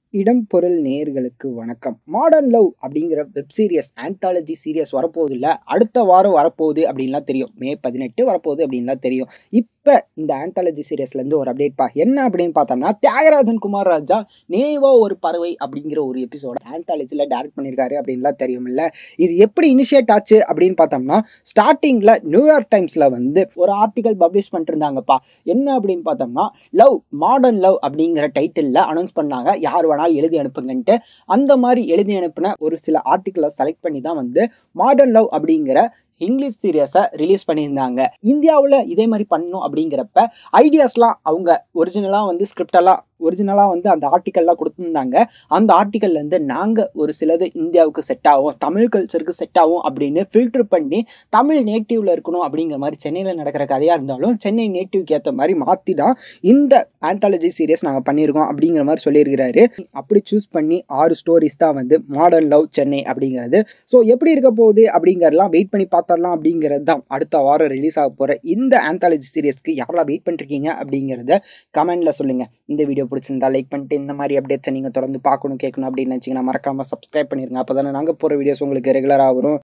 இடம் பொருள் நேயர்களுக்கு வணக்கம் மாடர்ன் லவ் அப்படிங்கிற வெப் சீரியஸ் ஆந்தாலஜி சீரியஸ் வரப்போகுது இல்லை அடுத்த வாரம் வரப்போகுது அப்படின்லாம் தெரியும் மே பதினெட்டு வரப்போகுது அப்படின்லாம் தெரியும் இப்போ இந்த ஆந்தாலஜி சீரியஸ்லேருந்து ஒரு அப்டேட் பா என்ன அப்படின்னு பார்த்தோம்னா தியாகராஜன் குமார் ராஜா நினைவோ ஒரு பறவை அப்படிங்கிற ஒரு எபிசோட ஆந்தாலஜியில் டேரக்ட் பண்ணியிருக்காரு அப்படின்லாம் தெரியும்ல இது எப்படி இனிஷியேட் ஆச்சு அப்படின்னு பார்த்தோம்னா ஸ்டார்டிங்கில் நியூயார்க் டைம்ஸில் வந்து ஒரு ஆர்டிகல் பப்ளிஷ் பண்ணிருந்தாங்கப்பா என்ன அப்படின்னு பார்த்தோம்னா லவ் மாடர்ன் லவ் அப்படிங்கிற டைட்டிலில் அனௌன்ஸ் பண்ணாங்க யார் வேணாலும் எழுதி அனுப்புங்கன்ட்டு அந்த மாதிரி எழுதி அனுப்பின ஒரு சில ஆர்டிக்கிளை செலக்ட் பண்ணி தான் வந்து மாடர்ன் லவ் அப்படிங்கிற இங்கிலீஷ் சீரியஸை ரிலீஸ் பண்ணியிருந்தாங்க இந்தியாவில் இதே மாதிரி பண்ணணும் அப்படிங்கிறப்ப ஐடியாஸ்லாம் அவங்க ஒரிஜினலாக வந்து ஸ்கிரிப்டெல்லாம் ஒரிஜினலாக வந்து அந்த ஆர்டிக்கல்லாம் கொடுத்துருந்தாங்க அந்த ஆர்டிக்கல்லேருந்து நாங்கள் ஒரு சிலது இந்தியாவுக்கு செட் ஆகும் தமிழ் கல்ச்சருக்கு செட் ஆகும் அப்படின்னு ஃபில்டர் பண்ணி தமிழ் நேட்டிவில் இருக்கணும் அப்படிங்கிற மாதிரி சென்னையில் நடக்கிற கதையாக இருந்தாலும் சென்னை நேட்டிவ்க்கு ஏற்ற மாதிரி மாற்றி தான் இந்த ஆந்தாலஜி சீரியஸ் நாங்கள் பண்ணியிருக்கோம் அப்படிங்கிற மாதிரி சொல்லியிருக்கிறாரு அப்படி சூஸ் பண்ணி ஆறு ஸ்டோரிஸ் தான் வந்து மாடர்ன் லவ் சென்னை அப்படிங்கிறது ஸோ எப்படி இருக்க போகுது அப்படிங்கிறதெல்லாம் வெயிட் பண்ணி பார்த்தரலாம் அப்படிங்கிறது தான் அடுத்த வாரம் ரிலீஸ் ஆக போகிற இந்த ஆந்தாலஜி சீரியஸ்க்கு யாரெல்லாம் வெயிட் பண்ணிருக்கீங்க அப்படிங்கிறத கமெண்டில் சொல்லுங்கள் இந்த வீடியோ பிடிச்சிருந்தா லைக் பண்ணிட்டு இந்த மாதிரி அப்டேட்ஸை நீங்கள் தொடர்ந்து பார்க்கணும் கேட்கணும் அப்படின்னு நினச்சிங்கன்னா மறக்காமல் சப்ஸ்கிரைப் பண்ணிருங்க அப்போ தானே நாங்கள் போகிற வீடியோஸ் உங்களுக்கு ரெகுலராக வரும்